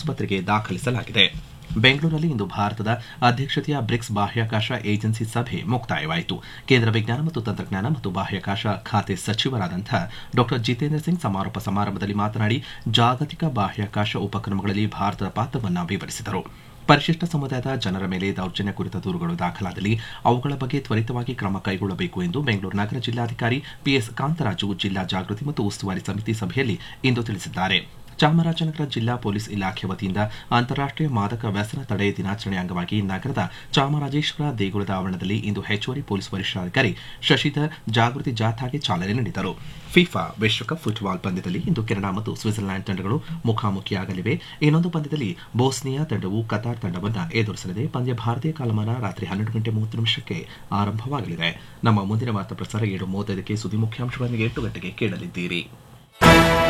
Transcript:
ಆಸ್ಪತ್ರೆಗೆ ದಾಖಲಿಸಲಾಗಿದೆ ಬೆಂಗಳೂರಿನಲ್ಲಿ ಇಂದು ಭಾರತದ ಅಧ್ಯಕ್ಷತೆಯ ಬ್ರಿಕ್ಸ್ ಬಾಹ್ಯಾಕಾಶ ಏಜೆನ್ಸಿ ಸಭೆ ಮುಕ್ತಾಯವಾಯಿತು ಕೇಂದ್ರ ವಿಜ್ಞಾನ ಮತ್ತು ತಂತ್ರಜ್ಞಾನ ಮತ್ತು ಬಾಹ್ಯಾಕಾಶ ಖಾತೆ ಸಚಿವರಾದಂತಹ ಡಾ ಜಿತೇಂದ್ರ ಸಿಂಗ್ ಸಮಾರೋಪ ಸಮಾರಂಭದಲ್ಲಿ ಮಾತನಾಡಿ ಜಾಗತಿಕ ಬಾಹ್ಯಾಕಾಶ ಉಪಕ್ರಮಗಳಲ್ಲಿ ಭಾರತದ ಪಾತ್ರವನ್ನು ವಿವರಿಸಿದರು ಪರಿಶಿಷ್ಟ ಸಮುದಾಯದ ಜನರ ಮೇಲೆ ದೌರ್ಜನ್ಯ ಕುರಿತ ದೂರುಗಳು ದಾಖಲಾದಲ್ಲಿ ಅವುಗಳ ಬಗ್ಗೆ ತ್ವರಿತವಾಗಿ ಕ್ರಮ ಕೈಗೊಳ್ಳಬೇಕು ಎಂದು ಬೆಂಗಳೂರು ನಗರ ಜಿಲ್ಲಾಧಿಕಾರಿ ಪಿಎಸ್ ಕಾಂತರಾಜು ಜಿಲ್ಲಾ ಜಾಗೃತಿ ಮತ್ತು ಉಸ್ತುವಾರಿ ಸಮಿತಿ ಸಭೆಯಲ್ಲಿ ಇಂದು ತಿಳಿಸಿದ್ದಾರೆ ಚಾಮರಾಜನಗರ ಜಿಲ್ಲಾ ಪೊಲೀಸ್ ಇಲಾಖೆ ವತಿಯಿಂದ ಅಂತಾರಾಷ್ಟೀಯ ಮಾದಕ ವ್ಯಸನ ತಡೆ ದಿನಾಚರಣೆ ಅಂಗವಾಗಿ ನಗರದ ಚಾಮರಾಜೇಶ್ವರ ದೇಗುಲದ ಆವರಣದಲ್ಲಿ ಇಂದು ಹೆಚ್ಚುವರಿ ಪೊಲೀಸ್ ವರಿಷ್ಠಾಧಿಕಾರಿ ಶಶಿಧರ್ ಜಾಗೃತಿ ಜಾಥಾಗೆ ಚಾಲನೆ ನೀಡಿದರು ಫಿಫಾ ವಿಶ್ವಕಪ್ ಫುಟ್ಬಾಲ್ ಪಂದ್ಯದಲ್ಲಿ ಇಂದು ಕೆನಡಾ ಮತ್ತು ಸ್ವಿಟ್ಜರ್ಲ್ಯಾಂಡ್ ತಂಡಗಳು ಮುಖಾಮುಖಿಯಾಗಲಿವೆ ಇನ್ನೊಂದು ಪಂದ್ಯದಲ್ಲಿ ಬೋಸ್ನಿಯಾ ತಂಡವು ಕತಾರ್ ತಂಡವನ್ನು ಎದುರಿಸಲಿದೆ ಪಂದ್ಯ ಭಾರತೀಯ ಕಾಲಮಾನ ರಾತ್ರಿ ಹನ್ನೆರಡು ಗಂಟೆ ಮೂವತ್ತು ನಿಮಿಷಕ್ಕೆ ಆರಂಭವಾಗಲಿದೆ ನಮ್ಮ ಮುಂದಿನ ವಾರ್ತಾ ಪ್ರಸಾರ ಏಳು ಮೂವತ್ತೈದಕ್ಕೆ ಸುದ್ದಿ ಮುಖ್ಯಾಂಶಗಳೊಂದಿಗೆ ಎಂಟು ಗಂಟೆಗೆ ಕೇಳಲಿದ್ದೀರಿ